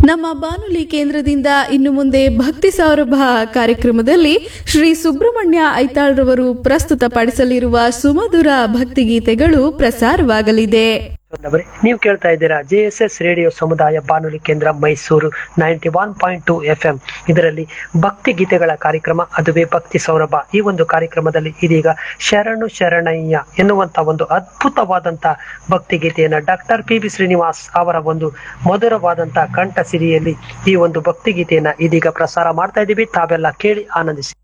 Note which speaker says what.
Speaker 1: ನಮ್ಮ ಬಾನುಲಿ ಕೇಂದ್ರದಿಂದ ಇನ್ನು ಮುಂದೆ ಭಕ್ತಿ ಸೌರಭ ಕಾರ್ಯಕ್ರಮದಲ್ಲಿ ಶ್ರೀ ಸುಬ್ರಹ್ಮಣ್ಯ ಐತಾಳ್ರವರು ಪ್ರಸ್ತುತಪಡಿಸಲಿರುವ ಸುಮಧುರ ಭಕ್ತಿಗೀತೆಗಳು ಪ್ರಸಾರವಾಗಲಿದೆ
Speaker 2: ಅವರೇ, ನೀವು ಕೇಳ್ತಾ ಇದ್ದೀರಾ ಜೆ ಎಸ್ ಎಸ್ ರೇಡಿಯೋ ಸಮುದಾಯ ಬಾನುಲಿ ಕೇಂದ್ರ Mysuru ninety one point two F M ಇದರಲ್ಲಿ ಭಕ್ತಿ ಗೀತೆಗಳ ಕಾರ್ಯಕ್ರಮ ಅದುವೇ ಭಕ್ತಿ ಸೌರಭ ಈ ಒಂದು ಕಾರ್ಯಕ್ರಮದಲ್ಲಿ ಇದೀಗ ಶರಣು ಶರಣಯ್ಯ ಎನ್ನುವಂತ ಒಂದು ಅದ್ಭುತವಾದಂತ ಭಕ್ತಿ ಗೀತೆಯನ್ನ ಡಾಕ್ಟರ್ ಪಿ ಬಿ ಶ್ರೀನಿವಾಸ್ ಅವರ ಒಂದು ಮಧುರವಾದಂತ ಕಂಠ ಸಿರಿಯಲ್ಲಿ ಈ ಒಂದು ಭಕ್ತಿ ಗೀತೆಯನ್ನ ಇದೀಗ ಪ್ರಸಾರ ಮಾಡ್ತಾ ಇದ್ದೀವಿ ತಾವೆಲ್ಲ ಕೇಳಿ ಆನಂದಿಸಿ